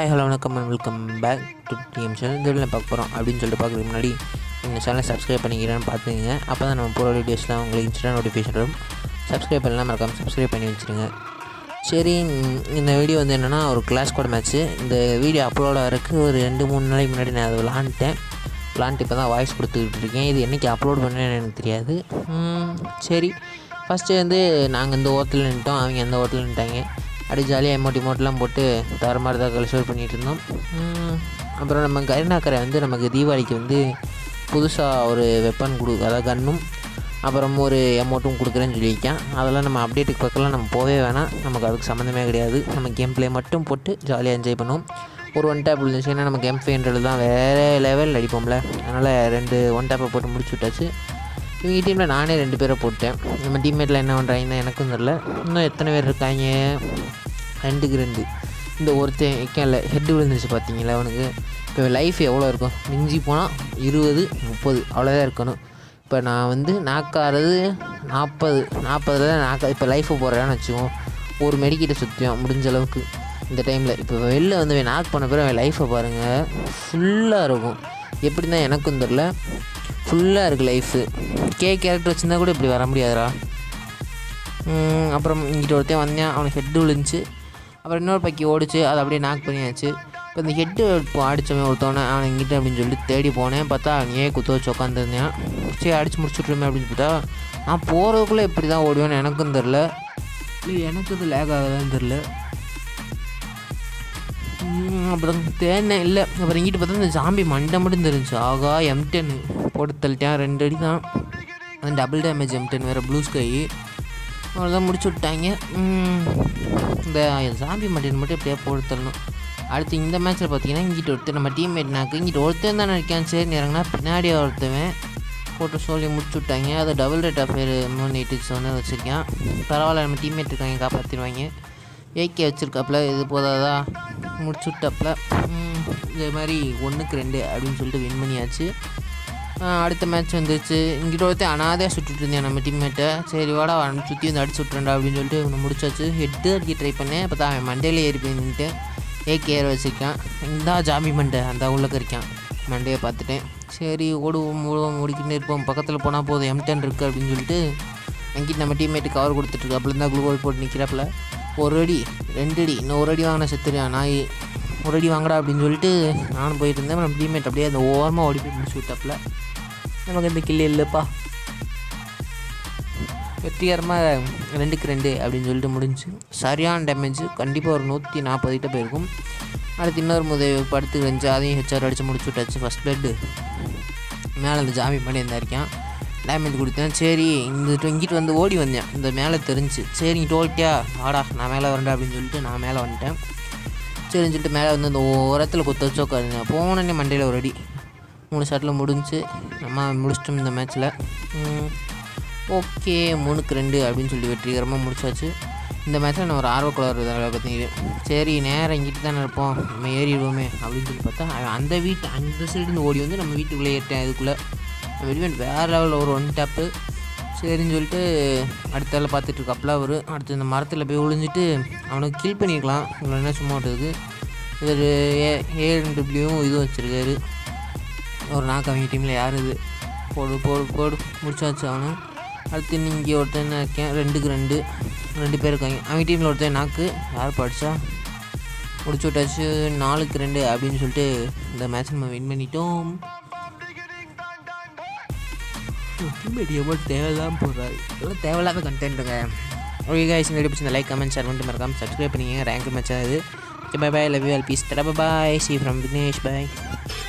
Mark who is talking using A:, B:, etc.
A: hi hello வணக்கம் and welcome back to DM channel இந்த வீடியோவில் பார்க்க போகிறோம் அப்படின்னு சொல்லிட்டு பார்க்குறதுக்கு முன்னாடி இந்த சேனலை சப்ஸ்கிரைப் பண்ணிக்கிறேன்னு பார்த்துங்க அப்போ தான் நம்ம போகிற வீடியோஸ்லாம் உங்களுக்கு இன்ஸ்டன்ட் நோட்டிஃபிகேஷன் வரும் சப்ஸ்கிரைப் பண்ணலாம் மறக்காமல் சப்ஸ்கிரைப் பண்ணி வச்சுருங்க சரி ம், இந்த வீடியோ வந்து என்னென்னா ஒரு கிளாஸ் கோட் மேட்ச்சு இந்த வீடியோ அப்லோட் ஆகிறதுக்கு ஒரு ரெண்டு மூணு நாளைக்கு முன்னாடி நான் அதை விளாண்டுட்டேன் விளாண்டுட்டு இப்போ தான் வாய்ஸ் கொடுத்துக்கிட்டு இருக்கேன் இது என்றைக்கு அப்லோட் பண்ணேன்னு எனக்கு தெரியாது ம், சரி ஃபஸ்ட்டு வந்து நாங்கள் இந்த ஓரத்தில் நின்ட்டோம் அவங்க அந்த ஓரத்தில் நின்ட்டாங்க அப்படி ஜாலியாக எமோட்டி மோட்டெலாம் போட்டு தர மாதிரி தான் கல்ச்சர் பண்ணிகிட்டு இருந்தோம் ம், அப்புறம் நம்ம கருணாக்கரை வந்து நமக்கு தீபாவளிக்கு வந்து புதுசாக ஒரு வெப்பன் கொடு அதாவது கன்னும் அப்புறம் ஒரு எமௌண்ட்டும் கொடுக்குறேன்னு சொல்லியிருக்கேன் அதெல்லாம் நம்ம அப்டேட்டுக்கு பக்கம்லாம் நம்ம போகவே வேணாம் நமக்கு அதுக்கு சம்மந்தமே கிடையாது நம்ம கேம் ப்ளே மட்டும் போட்டு ஜாலியாக என்ஜாய் பண்ணுவோம் ஒரு ஒன் டேப் இருந்துச்சுன்னா நம்ம கேம் ஃபைன்றது தான் வேறு லெவல் அடிப்போம்ல அதனால் ரெண்டு ஒன் டேப்பை போட்டு முடிச்சு விட்டாச்சு இவங்க டீமில் நானே ரெண்டு பேரை போட்டேன் நம்ம டீம்மேட்டில் என்ன பண்ணுறாங்கன்னு எனக்கும் தெரில இன்னும் எத்தனை பேர் இருக்காங்க ரெண்டுக்கு ரெண்டு இந்த ஒருத்தன் இல்லை ஹெட்டு விழுந்துருச்சு பார்த்தீங்களா அவனுக்கு இப்போ லைஃப் எவ்வளோ இருக்கும் மிஞ்சி போனால் இருபது முப்பது அவ்வளோதான் இருக்கணும் இப்போ நான் வந்து நாக்காறது நாற்பது நாற்பதுல தான் நாக்கா இப்போ லைஃபை போடுறேன்னு வச்சுக்கோம் ஒரு மெடிக்கிட்ட சுற்றியும் முடிஞ்ச அளவுக்கு இந்த டைமில் இப்போ வெளில வந்து அவன் நாக் பண்ண பிறகு அவன் லைஃப்பை பாருங்கள் ஃபுல்லாக இருக்கும் எப்படி தான் எனக்கும் தெரில ஃபுல்லாக இருக்குது லைஃபு கே கேரக்டர் வச்சுருந்தா கூட இப்படி வர முடியாதுடா ம், அப்புறம் இங்கிட்ட ஒருத்தன் வந்தேன் அவனுக்கு ஹெட்டு விழுந்துச்சு அப்புறம் இன்னொரு பக்கி ஓடிச்சு அதை அப்படியே நாக் பண்ணியாச்சு இப்போ இந்த ஹெட்டு இப்போ அடித்தவன் ஒருத்தவனை அவன் இங்கிட்ட அப்படின்னு சொல்லி தேடி போனேன் பார்த்தா அவன் ஏன் குத்த வச்சு உட்காந்துருந்தேன் சரி அடித்து முடிச்சுட்ருமே அப்படின்னு பார்த்தா நான் போகிறதுக்குள்ளே எப்படி தான் ஓடுவேன்னு எனக்கும் தெரில இல்லை எனக்கு இது லேக் ஆகுதான்னு தெரில ம், அப்புறம் தேடினேன் இல்லை அப்புறம் இங்கிட்டு பார்த்தா இந்த ஜாம்பி மண்டை மட்டும் தெரிஞ்சு ஆகா எம் டென் போட்டு தள்ளிட்டேன் ரெண்டு அடி தான் அது டபுள் டேமேஜ் எம் டென் வேறு ப்ளூ ஸ்கை அவ்வளோதான் முடிச்சு விட்டாங்க ம், இந்த ஜாம்பி மட்டன் மட்டும் எப்படியா போட்டு தள்ளணும் அடுத்து இந்த மேட்ச்சில் பார்த்தீங்கன்னா இங்கிட்ட ஒருத்தர் நம்ம டீம்மேட் நாக்கு இங்கிட்ட ஒருத்தன் தான் நினைக்கான் சரி இறங்கினா பின்னாடி ஒருத்தவன் போட்டு சொல்லி முடிச்சு விட்டாங்க அது டபுள் ரேட் ஆஃப் மூணு எயிட் சிக்ஸ் வந்து வச்சுருக்கேன் பரவாயில்ல நம்ம டீம்மேட் இருக்காங்க காப்பாற்றிடுவாங்க ஏகே வச்சுருக்காப்புல இது போதாதா முடிச்சு விட்டாப்புல ம், இதே மாதிரி ஒன்றுக்கு ரெண்டு அப்படின்னு சொல்லிட்டு வின் பண்ணியாச்சு ஆ, அடுத்த மேட்ச் வந்துச்சு இங்கிட்ட ஒருத்தன் அனாதையாக சுட்டுட்டு இருந்தேன் நம்ம டீம்மேட்டை சரி வாடா அவன் சுற்றி வந்து அடிச்சு விட்றேன்டா அப்படின்னு சொல்லிட்டு இவனை முடிச்சாச்சு ஹெட்டு அடிக்க ட்ரை பண்ணேன் அப்போ தான் அவன் மண்டையில ஏறி போய் நின்றுட்டு ஏகே ஏற வச்சுருக்கான் இந்த ஜாமி மண்டை அந்த உள்ளக்க இருக்கான் மண்டையை பார்த்துட்டேன் சரி ஓடுவோம் ஓடுவோம் ஓடிக்கிட்டே இருப்போம் பக்கத்தில் போனால் போதும் எம் டென் இருக்குது அப்படின்னு சொல்லிட்டு அங்கிட்டு நம்ம டீம்மேட்டு கவர் கொடுத்துட்ருக்கு அப்படி இருந்தால் குளுக்கோல் போட்டு நிற்கிறாப்புல ஒரு அடி ரெண்டு அடி இன்னும் ஒரு அடி வாங்கின செத்துருவான் நாய் ஒரு அடி வாங்கடா அப்படின்னு சொல்லிட்டு நானும் போயிட்டு இருந்தேன் நம்ம டீம்மேட் அப்படியே அந்த ஓரமாக ஓடி போய் முடிச்சு விட்டாப்புல நமக்கு இந்த கில்லு இல்லைப்பா வெற்றிகரமாக ரெண்டுக்கு ரெண்டு அப்படின்னு சொல்லிட்டு முடிஞ்சு சரியான டேமேஜ் கண்டிப்பாக ஒரு நூற்றி நாற்பது கிட்ட போயிருக்கும் அடுத்து இன்னொரு முதல் படுத்து இருந்துச்சு அதையும் ஹெச்ஆர் அடித்து முடிச்சு விட்டாச்சு ஃபஸ்ட் பெட்டு மேலே அந்த ஜாமி பண்ணி இருந்தா இருக்கான் டேமேஜ் கொடுத்தேன் சரி இந்த இங்கிட்டு வந்து ஓடி வந்தேன் இந்த மேலே தெரிஞ்சு சரி இங்கிட்டு ஓட்டியா ஆடா நான் மேலே வரேன்டா அப்படின்னு சொல்லிட்டு நான் மேலே வந்துட்டேன் சரின்னு சொல்லிட்டு மேலே வந்து அந்த ஓரத்தில் கொத்த வச்சு உட்காருங்க போனோடனே மண்டையில் ஒரு அடி மூணு ஷாட்டில் முடிஞ்சு நம்ம முடிச்சிட்டோம் இந்த மேட்ச்சில் ஓகே மூணுக்கு ரெண்டு அப்படின்னு சொல்லி வெற்றிகரமாக முடிச்சாச்சு இந்த மேட்ச்சில் நான் ஒரு ஆர்வக்குளர் பார்த்தீங்க சரி நேரம் இங்கிட்டு தானே இருப்போம் நம்ம ஏறிடுவோமே அப்படின்னு சொல்லி பார்த்தா அவன் அந்த வீட்டு அந்த சைடு ஓடி வந்து நம்ம வீட்டுக்குள்ளே ஏறிட்டேன் அதுக்குள்ளே வெளிவெண்ட் வேறு லெவலில் ஒரு ஒன் டேப்பு சரின்னு சொல்லிட்டு அடுத்த வேலை பார்த்துட்டு இருக்காப்புல அவர் அடுத்து இந்த மரத்தில் போய் ஒளிஞ்சிட்டு அவனுக்கு கில் பண்ணியிருக்கலாம் இவ்வளோ என்ன சும்மா விட்டதுக்கு இவர் ஏ ஏஎன்டபிள்யூவும் இதுவும் வச்சுருக்காரு ஒரு நாக்கு அவங்க டீமில் யார் இது போடு போடு போடு முடிச்சாச்சு அவனு அடுத்து நீங்கள் ஒருத்தன் இருக்கேன் ரெண்டுக்கு ரெண்டு ரெண்டு பேர் இருக்காங்க அவங்க டீமில் ஒருத்தன் நாக்கு யார் படித்தா முடிச்சு விட்டாச்சு நாலுக்கு ரெண்டு அப்படின்னு சொல்லிட்டு இந்த மேட்ச் நம்ம வின் பண்ணிட்டோம் டீம்மேட் எவ்வளோ தேவையில்லாமல் போடுறாரு இதெல்லாம் தேவையில்லாத கண்டென்ட்டுங்க ஓகே guys இந்த வீடியோ பிடிச்சி லைக் கமெண்ட் ஷேர் பண்ணிட்டு மறக்காம சப்ஸ்கிரைப் பண்ணிங்க ரேங்க் மேட்ச் ஆகுது bye bye love you all peace தடா bye see from Vignesh bye